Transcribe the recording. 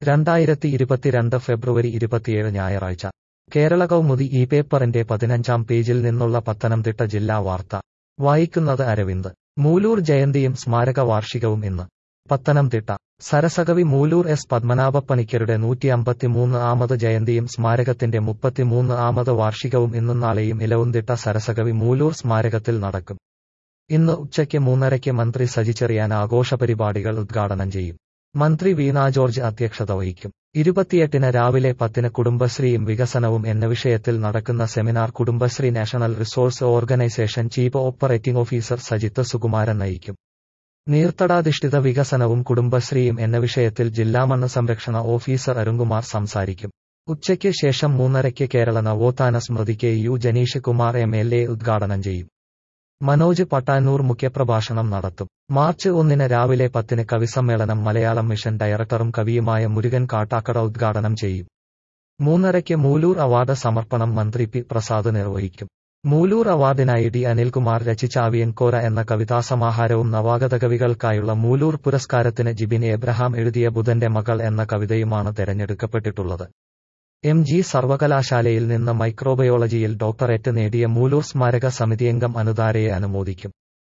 രണ്ടായിരത്തി ഇരുപത്തിരണ്ട് ഫെബ്രുവരി ഇരുപത്തിയേഴ് ഞായറാഴ്ച കേരള കൗമുദി ഈ പേപ്പറിന്റെ പതിനഞ്ചാം പേജിൽ നിന്നുള്ള പത്തനംതിട്ട ജില്ലാ വാർത്ത വായിക്കുന്നത് അരവിന്ദ് മൂലൂർ ജയന്തിയും സ്മാരക വാർഷികവും ഇന്ന് പത്തനംതിട്ട സരസകവി മൂലൂർ എസ് പത്മനാഭപ്പണിക്കരുടെ നൂറ്റി അമ്പത്തിമൂന്ന് ആമത് ജയന്തിയും സ്മാരകത്തിന്റെ മുപ്പത്തിമൂന്ന് ആമത് വാർഷികവും ഇന്നും നാളെയും ഇലവുംതിട്ട സരസകവി മൂലൂർ സ്മാരകത്തിൽ നടക്കും ഇന്ന് ഉച്ചയ്ക്ക് മൂന്നരയ്ക്ക് മന്ത്രി സജി ചെറിയാൻ ആഘോഷപരിപാടികൾ ഉദ്ഘാടനം ചെയ്യും മന്ത്രി വീണ ജോർജ് അധ്യക്ഷത വഹിക്കും ഇരുപത്തിയെട്ടിന് രാവിലെ പത്തിന് കുടുംബശ്രീയും വികസനവും എന്ന വിഷയത്തിൽ നടക്കുന്ന seminar Kudumbashree national resource organisation chief operating officer Sajith Sukumaran നയിക്കും നീർത്തടാധിഷ്ഠിത വികസനവും കുടുംബശ്രീയും എന്ന വിഷയത്തിൽ ജില്ലാ മണ്ണ് സംരക്ഷണ ഓഫീസർ അരുൺകുമാർ സംസാരിക്കും ഉച്ചയ്ക്ക് ശേഷം മൂന്നരയ്ക്ക് കേരള നവോത്ഥാന സ്മൃതി K U Jenish Kumar M L A ഉദ്ഘാടനം ചെയ്യും മനോജ് പട്ടാനൂർ മുഖ്യപ്രഭാഷണം നടത്തും മാർച്ച് ഒന്നിന് രാവിലെ പത്തിന് കവിസമ്മേളനം മലയാളം മിഷൻ ഡയറക്ടറും കവിയുമായ മുരുകൻ കാട്ടാക്കട ഉദ്ഘാടനം ചെയ്യും മൂന്നരയ്ക്ക് മൂലൂർ അവാർഡ് സമർപ്പണം മന്ത്രി പി പ്രസാദ് നിർവഹിക്കും മൂലൂർ അവാർഡിനായി ഡി അനിൽകുമാർ രചിച്ച അവിയൻകോര എന്ന കവിതാസമാഹാരവും നവാഗത കവികൾക്കായുള്ള മൂലൂർ പുരസ്കാരത്തിന് ജിബിൻ എബ്രഹാം എഴുതിയ ബുധന്റെ മകൾ എന്ന കവിതയുമാണ് തെരഞ്ഞെടുക്കപ്പെട്ടിട്ടുള്ളത് എം ജി സർവകലാശാലയിൽ നിന്ന് മൈക്രോബയോളജിയിൽ ഡോക്ടറേറ്റ് നേടിയ മൂലൂർ സ്മാരക സമിതിയംഗം അനുതാരയെ അനുമോദിക്കും